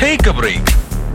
take A break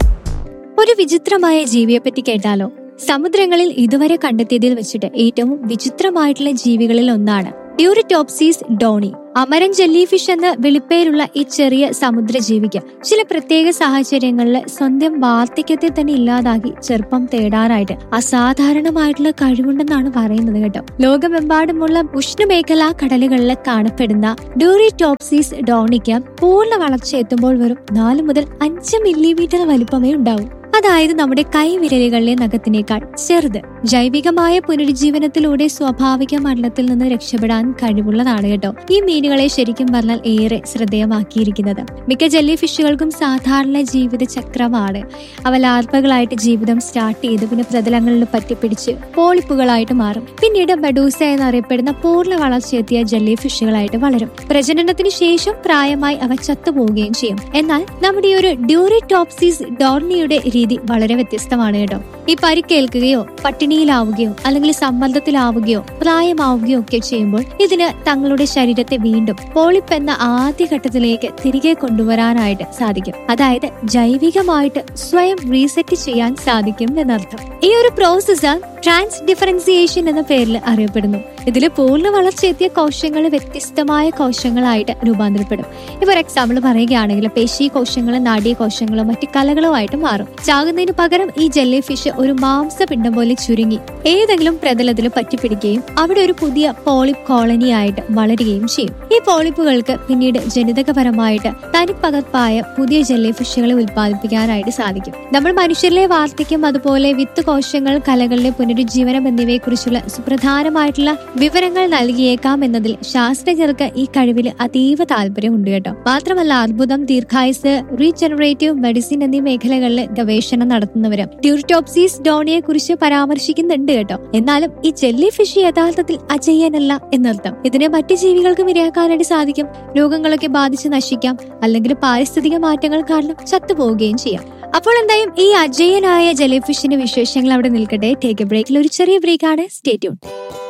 ഒരു വിചിത്രമായ ജീവിയെപ്പറ്റി കേട്ടാലോ സമുദ്രങ്ങളിൽ ഇതുവരെ കണ്ടെത്തിയതിൽ വെച്ചിട്ട് ഏറ്റവും വിചിത്രമായിട്ടുള്ള ജീവികളിൽ ഒന്നാണ് ഡ്യൂറിറ്റോപ്സീസ് ഡോണി അമരൻ ജെല്ലി ഫിഷ് എന്ന വിളിപ്പേരുള്ള ഈ ചെറിയ സമുദ്രജീവിക്ക് ചില പ്രത്യേക സാഹചര്യങ്ങളിൽ സ്വന്തം വാർദ്ധക്യത്തെ തന്നെ ഇല്ലാതാക്കി ചെറുപ്പം തേടാനായിട്ട് അസാധാരണമായിട്ടുള്ള കഴിവുണ്ടെന്നാണ് പറയുന്നത് കേട്ടോ ലോകമെമ്പാടുമുള്ള ഉഷ്ണമേഖലാ കടലുകളിൽ കാണപ്പെടുന്ന ഡ്യൂറിറ്റോപ്സീസ് ഡോണിക്ക് പൂർണ്ണ വളർച്ച എത്തുമ്പോൾ വെറും നാല് മുതൽ അഞ്ച് മില്ലിമീറ്റർ വലിപ്പമേ ഉണ്ടാവൂ അതായത് നമ്മുടെ കൈവിരലുകളിലെ നഖത്തിനേക്കാൾ ചെറുത് ജൈവികമായ പുനരുജ്ജീവനത്തിലൂടെ സ്വാഭാവിക മണ്ഡലത്തിൽ നിന്ന് രക്ഷപ്പെടാൻ കഴിവുള്ളതാണ് കേട്ടോ ഈ മീനുകളെ ശരിക്കും പറഞ്ഞാൽ ഏറെ ശ്രദ്ധേയമാക്കിയിരിക്കുന്നത് മിക്ക ജെല്ലി ഫിഷുകൾക്കും സാധാരണ ജീവിത ചക്രമാണ് അവ ലാർവകളായിട്ട് ജീവിതം സ്റ്റാർട്ട് ചെയ്ത് പിന്നെ പ്രതലങ്ങളിൽ പറ്റിപ്പിടിച്ച് പോളിപ്പുകളായിട്ട് മാറും പിന്നീട് മെഡൂസ എന്നറിയപ്പെടുന്ന പൂർണ്ണ വളർച്ചയെത്തിയ ജെല്ലി ഫിഷുകളായിട്ട് വളരും പ്രജനനത്തിന് ശേഷം പ്രായമായി അവ ചത്തുപോവുകയും ചെയ്യും എന്നാൽ നമ്മുടെ ഈ ഒരു ഡ്യൂറിറ്റോപ്സിസ് ഡോർണിയുടെ രീതി വളരെ വ്യത്യസ്തമാണ് കേട്ടോ ഈ പരിക്കേൽക്കുകയോ പട്ടിണിയിലാവുകയോ അല്ലെങ്കിൽ സമ്മർദ്ദത്തിലാവുകയോ പ്രായമാവുകയോ ഒക്കെ ചെയ്യുമ്പോൾ ഇതിന് തങ്ങളുടെ ശരീരത്തെ വീണ്ടും പോളിപ്പ് എന്ന ആദ്യഘട്ടത്തിലേക്ക് തിരികെ കൊണ്ടുവരാനായിട്ട് സാധിക്കും അതായത് ജൈവികമായിട്ട് സ്വയം റീസെറ്റ് ചെയ്യാൻ സാധിക്കും എന്നർത്ഥം ഈ ഒരു പ്രോസസ്സ് ട്രാൻസ് ഡിഫറൻസിയേഷൻ എന്ന പേരിൽ അറിയപ്പെടുന്നു ഇതിൽ പൂർണ്ണ വളർച്ചയെത്തിയ കോശങ്ങൾ വ്യത്യസ്തമായ കോശങ്ങളായിട്ട് രൂപാന്തരപ്പെടും ഇവർ എക്സാമ്പിൾ പറയുകയാണെങ്കിൽ പേശി കോശങ്ങളും നാഡീ കോശങ്ങളും മറ്റു കലകളുമായിട്ട് മാറും ചാകുന്നതിന് പകരം ഈ ജെല്ലി ഫിഷ് ഒരു മാംസപിണ്ഡം പോലെ ചുരുങ്ങി ഏതെങ്കിലും പ്രതലത്തിൽ പറ്റിപ്പിടിക്കുകയും അവിടെ ഒരു പുതിയ പോളിപ്പ് കോളനി ആയിട്ട് വളരുകയും ചെയ്യും ഈ പോളിപ്പുകൾക്ക് പിന്നീട് ജനിതകപരമായിട്ട് തനിപ്പകർപ്പായ പുതിയ ജെല്ലി ഫിഷുകളെ ഉൽപ്പാദിപ്പിക്കാനായിട്ട് സാധിക്കും നമ്മൾ മനുഷ്യരിലെ വാർദ്ധക്യം അതുപോലെ വിത്ത് കോശങ്ങൾ കലകളിലെ പുനരുജ്ജീവനം എന്നിവയെക്കുറിച്ചുള്ള സുപ്രധാനമായിട്ടുള്ള വിവരങ്ങൾ നൽകിയേക്കാം എന്നതിൽ ശാസ്ത്രജ്ഞർക്ക് ഈ കഴിവിൽ അതീവ താല്പര്യമുണ്ട് കേട്ടോ മാത്രമല്ല അർബുദം ദീർഘായുസ് റീജനറേറ്റീവ് മെഡിസിൻ എന്നീ മേഖലകളിൽ ഗവേഷണം നടത്തുന്നവരും ട്യൂറിറ്റോപ്സീസ് ഡോണിയെ കുറിച്ച് പരാമർശിക്കുന്നുണ്ട് കേട്ടോ എന്നാലും ഈ ജെല്ലി ഫിഷ് യഥാർത്ഥത്തിൽ അജയ്യനല്ല എന്നർത്ഥം ഇതിനെ മറ്റു ജീവികൾക്കും ഇരയാക്കാനായിട്ട് സാധിക്കും രോഗങ്ങളൊക്കെ ബാധിച്ച് നശിക്കാം അല്ലെങ്കിൽ പാരിസ്ഥിതിക മാറ്റങ്ങൾ കാരണം ചത്തുപോവുകയും ചെയ്യാം അപ്പോൾ എന്തായാലും ഈ അജയ്യനായ ജെല്ലി ഫിഷിന്റെ വിശേഷങ്ങൾ അവിടെ നിൽക്കട്ടെ ടേക്ക് എ ബ്രേക്കിൽ ഒരു ചെറിയ ബ്രേക്കാണ് സ്റ്റേ ട്യൂൺ